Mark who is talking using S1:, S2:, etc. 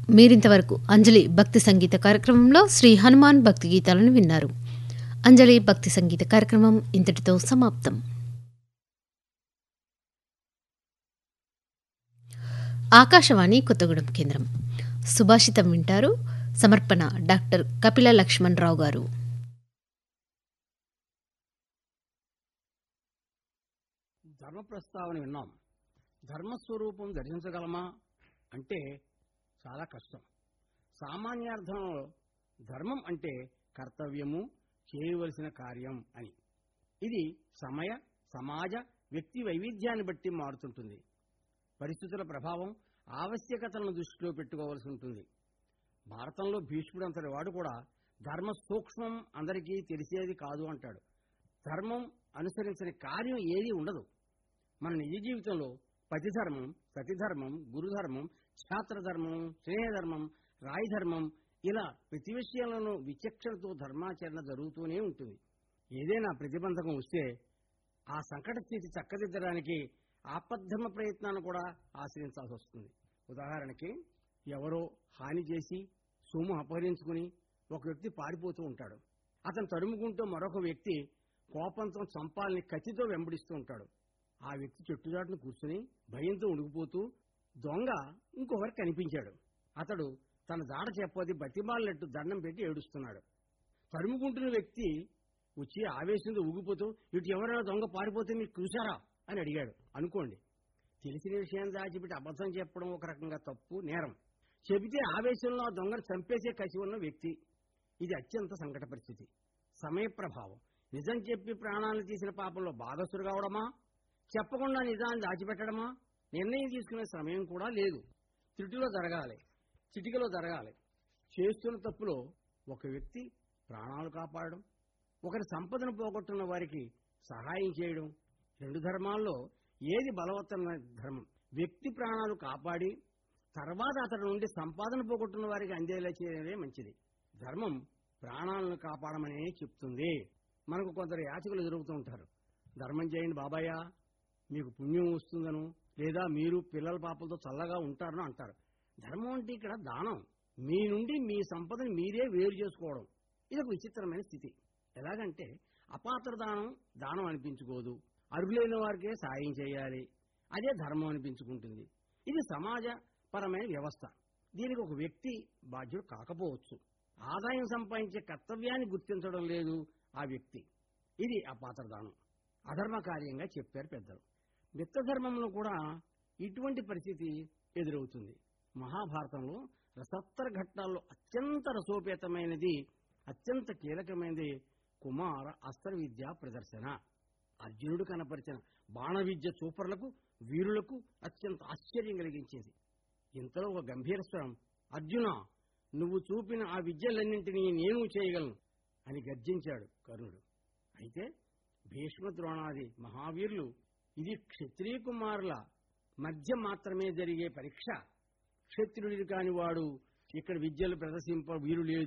S1: మీరింతవరకు అంజలి భక్తి సంగీత కార్యక్రమంలో శ్రీ హనుమాన్ భక్తి గీతాలను విన్నారు అంజలి భక్తి సంగీత కార్యక్రమం ఇంతటితో సమాప్తం ఆకాశవాణి కొత్తగూడెం కేంద్రం సుభాషితం వింటారు సమర్పణ డాక్టర్ కపిల లక్ష్మణ్ రావు గారు
S2: ధర్మ ప్రస్తావన విన్నాం ధర్మస్వరూపం దర్శించగలమా అంటే చాలా కష్టం సామాన్యార్థంలో ధర్మం అంటే కర్తవ్యము చేయవలసిన కార్యం అని ఇది సమయ సమాజ వ్యక్తి వైవిధ్యాన్ని బట్టి మారుతుంటుంది పరిస్థితుల ప్రభావం ఆవశ్యకతలను దృష్టిలో పెట్టుకోవాల్సి ఉంటుంది భారతంలో భీష్ముడు అంతటి వాడు కూడా ధర్మ సూక్ష్మం అందరికీ తెలిసేది కాదు అంటాడు ధర్మం అనుసరించని కార్యం ఏదీ ఉండదు మన నిజ జీవితంలో పతిధర్మం సతిధర్మం గురుధర్మం ఛాత్రధర్మం స్నేహధర్మం రాయధర్మం ఇలా ప్రతి విషయంలోనూ విచక్షణతో ధర్మాచరణ జరుగుతూనే ఉంటుంది ఏదైనా ప్రతిబంధకం వస్తే ఆ సంకట స్థితి చక్కదిద్దడానికి ఆపద్ధర్మ ప్రయత్నాన్ని కూడా ఆశ్రయించాల్సి వస్తుంది ఉదాహరణకి ఎవరో హాని చేసి సొమ్ము అపహరించుకుని ఒక వ్యక్తి పారిపోతూ ఉంటాడు అతను తరుముకుంటూ మరొక వ్యక్తి కోపంతో చంపాలని కత్తితో వెంబడిస్తూ ఉంటాడు ఆ వ్యక్తి చెట్టుదాటును కూర్చుని భయంతో ఉడికిపోతూ దొంగ ఇంకొకరు కనిపించాడు అతడు తన దాడ చెప్పది బతిమాలినట్టు దండం పెట్టి ఏడుస్తున్నాడు తరుముకుంటున్న వ్యక్తి వచ్చి ఆవేశంతో ఊగిపోతూ ఇటు ఎవరైనా దొంగ పారిపోతే మీరు చూశారా అని అడిగాడు అనుకోండి తెలిసిన విషయాన్ని దాచిపెట్టి అబద్ధం చెప్పడం ఒక రకంగా తప్పు నేరం చెబితే ఆవేశంలో ఆ దొంగను చంపేసే కసి ఉన్న వ్యక్తి ఇది అత్యంత సంకట పరిస్థితి సమయ ప్రభావం నిజం చెప్పి ప్రాణాలను తీసిన పాపంలో భాగస్థుడు కావడమా చెప్పకుండా నిజాన్ని దాచిపెట్టడమా నిర్ణయం తీసుకునే సమయం కూడా లేదు త్రుటిలో జరగాలి చిటికలో జరగాలి చేస్తున్న తప్పులో ఒక వ్యక్తి ప్రాణాలు కాపాడడం ఒకరి సంపదను పోగొట్టున్న వారికి సహాయం చేయడం రెండు ధర్మాల్లో ఏది బలవత్తమైన ధర్మం వ్యక్తి ప్రాణాలు కాపాడి తర్వాత అతడి నుండి సంపాదన పోగొట్టున్న వారికి అందేలా చేయడమే మంచిది ధర్మం ప్రాణాలను కాపాడమని చెప్తుంది మనకు కొందరు యాచకులు జరుగుతూ ఉంటారు ధర్మం చేయండి బాబాయ్ మీకు పుణ్యం వస్తుందను లేదా మీరు పిల్లల పాపలతో చల్లగా ఉంటారని అంటారు ధర్మం అంటే ఇక్కడ దానం మీ నుండి మీ సంపదని మీరే వేరు చేసుకోవడం ఇది ఒక విచిత్రమైన స్థితి ఎలాగంటే అపాత్ర దానం దానం అనిపించుకోదు అర్హులైన వారికే సాయం చేయాలి అదే ధర్మం అనిపించుకుంటుంది ఇది సమాజపరమైన వ్యవస్థ దీనికి ఒక వ్యక్తి బాధ్యుడు కాకపోవచ్చు ఆదాయం సంపాదించే కర్తవ్యాన్ని గుర్తించడం లేదు ఆ వ్యక్తి ఇది అపాత్ర దానం అధర్మ కార్యంగా చెప్పారు పెద్దలు మిత్రధర్మంలో కూడా ఇటువంటి పరిస్థితి ఎదురవుతుంది మహాభారతంలో రసత్తర ఘట్టాల్లో అత్యంత రసోపేతమైనది అత్యంత కీలకమైనది కుమార అస్త్ర విద్య ప్రదర్శన అర్జునుడు కనపరిచిన బాణ విద్య చూపర్లకు వీరులకు అత్యంత ఆశ్చర్యం కలిగించేది ఇంతలో ఒక గంభీర స్వరం అర్జున నువ్వు చూపిన ఆ విద్యలన్నింటినీ నేను చేయగలను అని గర్జించాడు కర్ణుడు అయితే భీష్మ ద్రోణాది మహావీరులు ఇది క్షత్రియ కుమారుల మధ్య మాత్రమే జరిగే పరీక్ష క్షత్రియుడి కాని వాడు ఇక్కడ విద్యలు ప్రదర్శింప వీరు లేదు